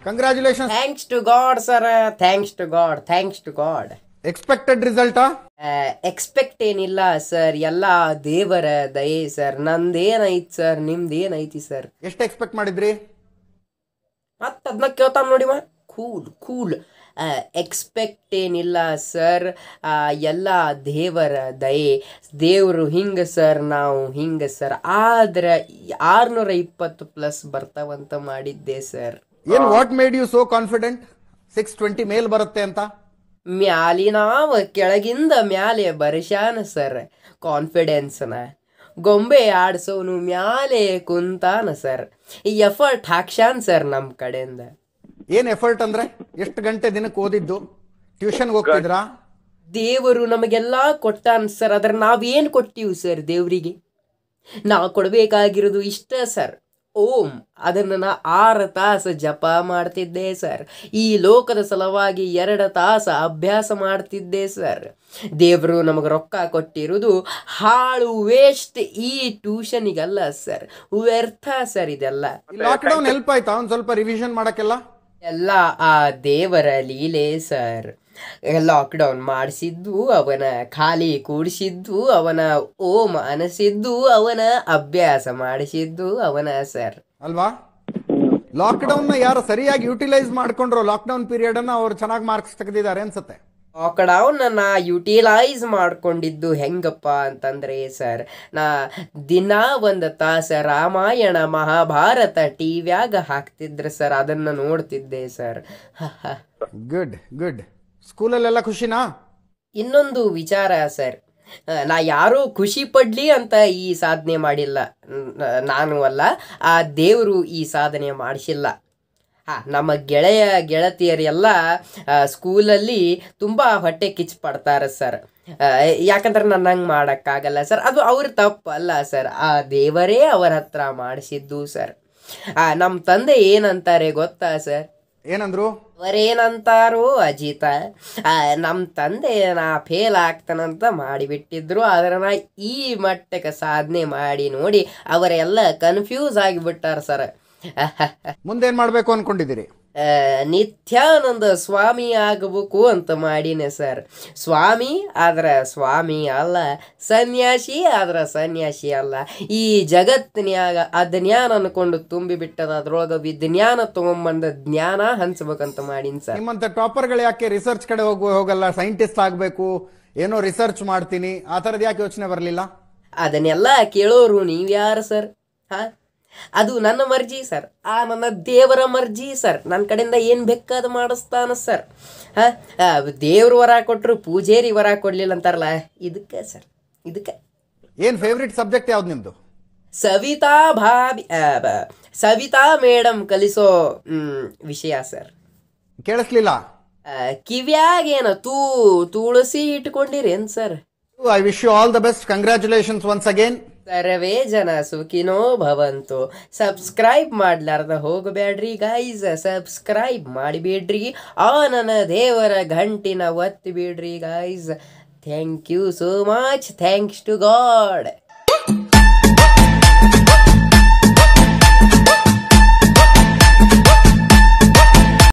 congratulation thanks to god sir thanks to god thanks to god expected ರಿಸಲ್ಟಾ expect ಏನಿಲ್ಲ sir ಎಲ್ಲ ದೇವರ ದಯೆ ಸರ್ ನಂದೇನೈತಿ ಸರ್ ನಿಮ್ದೇನೈತಿ ಸರ್ ಎಷ್ಟು ಎಕ್ಸ್ಪೆಕ್ಟ್ ಮಾಡಿದ್ರಿ ಮತ್ತೆ ಅದನ್ನ ಕೇಳ್ತಾನ ನೋಡಿವ ಕೂಲ್ ಕೂಲ್ ಎಕ್ಸ್ಪೆಕ್ಟ್ ಏನಿಲ್ಲ ಸರ್ ಎಲ್ಲ ದೇವರ ದಯೆ ದೇವರು ಹಿಂಗೆ ಸರ್ ನಾವು ಹಿಂಗೆ ಸರ್ ಆದ್ರೆ ಆರ್ನೂರ ಇಪ್ಪತ್ತು ಪ್ಲಸ್ ಬರ್ತಾವಂತ ಮಾಡಿದ್ದೆ ಸರ್ ಏನ್ what made you so confident six twenty ಮೇಲ್ ಬರುತ್ತೆ ಅಂತ ಮ್ಯಾಲಿನಾವ ಕೆಳಗಿಂದ ಮ್ಯಾಲೆ ಬರ್ಸ್ಯಾನ ಸರ್ ಕಾನ್ಫಿಡೆನ್ಸ್ನ ಗೊಂಬೆ ಆಡ್ಸೋನು ಮ್ಯಾಲೆ ಕುಂತಾನ ಸರ್ ಈ ಎಫರ್ಟ್ ಹಾಕ್ಸ್ಯಾನ್ ಸರ್ ನಮ್ಮ ಕಡೆಯಿಂದ ಏನ್ ಎಫರ್ಟ್ ಅಂದ್ರೆ ಎಷ್ಟು ಗಂಟೆ ದಿನಕ್ಕೆ ಓದಿದ್ದು ಟ್ಯೂಷನ್ಗೆ ಹೋಗ್ತಿದ್ರಾ ದೇವರು ನಮಗೆಲ್ಲ ಕೊಟ್ಟಾನ ಸರ್ ಅದ್ರ ನಾವೇನು ಕೊಟ್ಟಿವಿ ಸರ್ ದೇವರಿಗೆ ನಾವು ಕೊಡಬೇಕಾಗಿರೋದು ಇಷ್ಟ ಸರ್ ಓಂ ಅದನ್ನು ನಾ ಆರು ತಾಸು ಜಪ ಮಾಡ್ತಿದ್ದೆ ಸರ್ ಈ ಲೋಕದ ಸಲುವಾಗಿ ಎರಡು ತಾಸು ಅಭ್ಯಾಸ ಮಾಡ್ತಿದ್ದೆ ಸರ್ ದೇವರು ನಮಗೆ ರೊಕ್ಕ ಕೊಟ್ಟಿರೋದು ಹಾಳು ವೇಸ್ಟ್ ಈ ಟ್ಯೂಷನಿಗಲ್ಲ ಸರ್ ವ್ಯರ್ಥ ಸರ್ ಇದೆಲ್ಲ ಲಾಕ್ಡೌನ್ ಹೆಲ್ಪ್ ಆಯ್ತಾ ಒಂದ್ ಸ್ವಲ್ಪ ರಿವಿಷನ್ ಮಾಡಕ್ಕೆಲ್ಲ ಎಲ್ಲ ಆ ದೇವರ ಲೀಲೆ ಸರ್ ಲಾಕ್ಡೌನ್ ಮಾಡಿಸಿದ್ದು ಅವನ ಖಾಲಿ ಕೂಡಿಸಿದ್ದು ಅವನ ಓಂ ಅನಸಿದ್ದು ಅವನ ಅಭ್ಯಾಸ ಮಾಡಿಸಿದ್ದು ಅವನ ಸರ್ ಅಲ್ವಾ ಲಾಕ್ಡೌನ್ ನ ಯಾರು ಸರಿಯಾಗಿ ಯುಟಿಲೈಸ್ ಮಾಡ್ಕೊಂಡ್ರು ಲಾಕ್ಡೌನ್ ಪೀರಿಯಡ್ ಅನ್ನ ಅವ್ರು ಚೆನ್ನಾಗಿ ಮಾರ್ಕ್ಸ್ ತೆಗೆದಿದ್ದಾರೆ ಅನ್ಸುತ್ತೆ ಲಾಕ್ಡೌನ್ ನಾ ಯುಟಿಲೈಸ್ ಮಾಡ್ಕೊಂಡಿದ್ದು ಹೆಂಗಪ್ಪ ಅಂತಂದ್ರೆ ಸರ್ ನಾ ದಿನ ಒಂದು ತಾಸ ರಾಮಾಯಣ ಮಹಾಭಾರತ ಟಿವ್ಯಾಗ ಹಾಕ್ತಿದ್ರು ಸರ್ ಅದನ್ನ ನೋಡ್ತಿದ್ದೆ ಸರ್ ಗುಡ್ ಗುಡ್ ಸ್ಕೂಲಲ್ಲೆಲ್ಲ ಖುಷಿನಾ ಇನ್ನೊಂದು ವಿಚಾರ ಸರ್ ಆ, ನಾ ಯಾರೂ ಖುಷಿ ಪಡ್ಲಿ ಅಂತ ಈ ಸಾಧನೆ ಮಾಡಿಲ್ಲ ನ- ನಾನು ಅಲ್ಲ ಆ ದೇವರು ಈ ಸಾಧನೆ ಮಾಡಿಸಿಲ್ಲ ಹಾ ನಮ್ಮ ಗೆಳೆಯ ಗೆಳತಿಯರೆಲ್ಲ ಆ, ಸ್ಕೂಲಲ್ಲಿ ತುಂಬ ಹೊಟ್ಟೆ ಕಿಚ್ಚು ಪಡ್ತಾರೆ ಸರ್ ಆ, ಯಾಕಂದ್ರೆ ನಾನು ಹಂಗೆ ಮಾಡೋಕ್ಕಾಗಲ್ಲ ಸರ್ ಅದು ಅವ್ರ ತಪ್ಪಲ್ಲ ಸರ್ ಆ ದೇವರೇ ಅವರ ಹತ್ರ ಮಾಡಿಸಿದ್ದು ಸರ್ ನಮ್ಮ ತಂದೆ ಏನಂತಾರೆ ಗೊತ್ತಾ ಸರ್ ಏನಂದ್ರು ಅವರೇನಂತಾರೋ ಅಜಿತ ನಮ್ಮ ತಂದೆ ನಾ ಫೇಲ್ ಆಗ್ತಾನಂತ ಮಾಡಿಬಿಟ್ಟಿದ್ರು ಆದ್ರೆ ನಾ ಈ ಮಟ್ಟಕ್ಕೆ ಸಾಧನೆ ಮಾಡಿ ನೋಡಿ ಅವರೆಲ್ಲ ಕನ್ಫ್ಯೂಸ್ ಆಗಿಬಿಟ್ಟಾರ ಸರ್ ಮುಂದೇನ್ ಮಾಡ್ಬೇಕು ಅನ್ಕೊಂಡಿದ್ದೀರಿ ನಿತ್ಯಾನಂದ ಸ್ವಾಮಿ ಆಗಬೇಕು ಅಂತ ಮಾಡೀನಿ ಸರ್ ಸ್ವಾಮಿ ಆದ್ರೆ ಸ್ವಾಮಿ ಅಲ್ಲ ಸನ್ಯಾಸಿ ಆದ್ರೆ ಸನ್ಯಾಸಿ ಅಲ್ಲ ಈ ಜಗತ್ತಿನ್ಯಾಗ ಅಜ್ಞಾನ ಅನ್ಕೊಂಡು ತುಂಬಿ ಬಿಟ್ಟದ ಅದ್ರೊಳಗೆ ವಿಜ್ಞಾನ ತಗೊಂಬಂದ ಜ್ಞಾನ ಹಂಚ್ಬೇಕಂತ ಮಾಡೀನಿ ಸರ್ ನಿಮ್ಮಂತ ಟಾಪರ್ಗಳು ಯಾಕೆ ರಿಸರ್ಚ್ ಕಡೆ ಹೋಗುವ ಹೋಗಲ್ಲ ಸೈಂಟಿಸ್ಟ್ ಆಗ್ಬೇಕು ಏನೋ ರಿಸರ್ಚ್ ಮಾಡ್ತೀನಿ ಆ ಥರದ್ದು ಯಾಕೆ ಯೋಚನೆ ಬರಲಿಲ್ಲ ಅದನ್ನೆಲ್ಲ ಕೇಳೋರು ನೀವ್ಯಾರು ಸರ್ ಹಾ ಅದು ನನ್ನ ಮರ್ಜಿ ಸರ್ ಆ ನನ್ನ ದೇವರ ಮರ್ಜಿ ಸರ್ ನನ್ನ ಕಡೆಯಿಂದ ಏನು ಬೇಕಾದ ಮಾಡಿಸ್ತಾನ ಸರ್ ಹಾ ದೇವ್ರ ವರ ಕೊಟ್ಟರು ಪೂಜೇರಿ ವರ ಕೊಡ್ಲಿಲ್ಲ ಅಂತಾರಲ್ಲ ಇದಕ್ಕೆ ಸರ್ ಇದಕ್ಕೆ ಏನ್ ಫೇವ್ರೆಟ್ ಸಬ್ಜೆಕ್ಟ್ ಯಾವ್ದು ನಿಮ್ದು ಸವಿತಾ ಭಾಬಿ ಆ, ಬ- ಸವಿತಾ ಮೇಡಮ್ ಕಲಿಸೋ ಮ್, ವಿಷಯ ಸರ್ ಕೇಳಿಸ್ಲಿಲ್ಲ ಆ, ಕಿವ್ಯಾಗೇನ ತೂ ತುಳಸಿ ಇಟ್ಕೊಂಡಿರೇನ್ sir I wish you all the best congratulations once again ಸರ್ವೇ ಜನ ಸುಖಿನೋ ಭವಂತು ಸಬ್ಸ್ಕ್ರೈಬ್ ಮಾಡ್ಲಾರ್ದ ಹೋಗಬೇಡ್ರಿ ಗೈಸ್ ಸಬ್ಸ್ಕ್ರೈಬ್ ಮಾಡಿಬಿಡ್ರಿ ಆ ನನ್ನ ದೇವರ ಗಂಟಿನ ಒತ್ತಿ ಬಿಡ್ರಿ guys thank you so much thanks to god